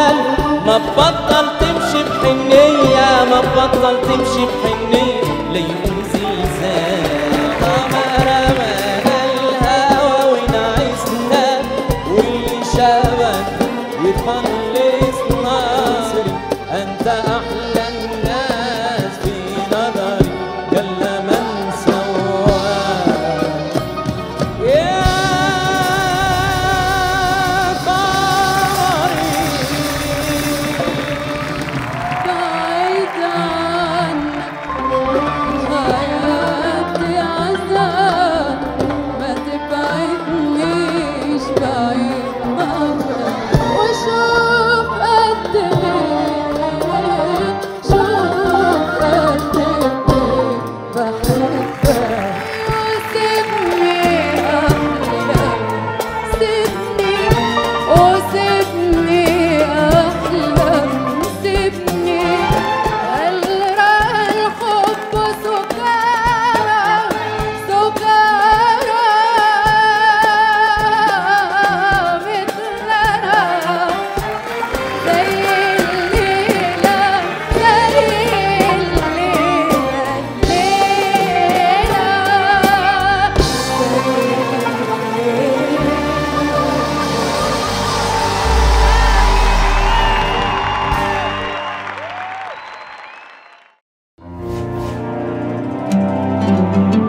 احلام ما تبطل تمشي بحنية ما تبطل تمشي بحنية ليقوم زلزال رمى رمانا الهوى ونعسنا واللي شافك يخلصنا انت احلى الناس في نظري جل من سواك يا قمري بعيد عنك حياتي عذاب ما تبعدنيش بعيد عنك وشوف قد ايه شوف قد ايه بحبك وسيبني احلم سيبني وسيبني احلم سيبني الرى الحب سكارى سكارى مثلنا زي الليلة زي الليلة الليلة